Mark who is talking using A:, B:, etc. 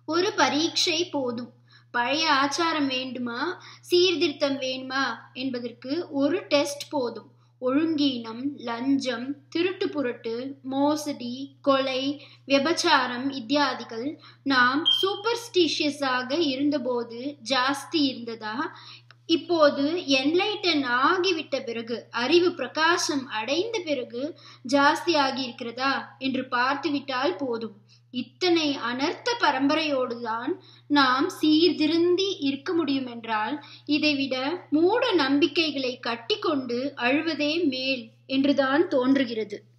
A: ஒரு பரீட்சை போதும் பழைய ஆச்சாரம் வேண்டுமா சீர்திருத்தம் வேண்டுமா என்பதற்கு ஒரு டெஸ்ட் போதும் ஒழுங்கீனம் லஞ்சம் திருட்டு புரட்டு மோசடி கொலை விபச்சாரம் இத்தியாதிகள் நாம் சூப்பர்ஸ்டிஷியஸாக இருந்தபோது ஜாஸ்தி இருந்ததா இப்போது என்லைட்டன் ஆகிவிட்ட பிறகு அறிவு பிரகாசம் அடைந்த பிறகு ஜாஸ்தி ஆகியிருக்கிறதா என்று பார்த்துவிட்டால் போதும் இத்தனை அனர்த்த பரம்பரையோடுதான் நாம் சீர்திருந்தி இருக்க முடியும் என்றால் இதைவிட மூட நம்பிக்கைகளை கட்டிக்கொண்டு அழுவதே மேல் என்றுதான் தோன்றுகிறது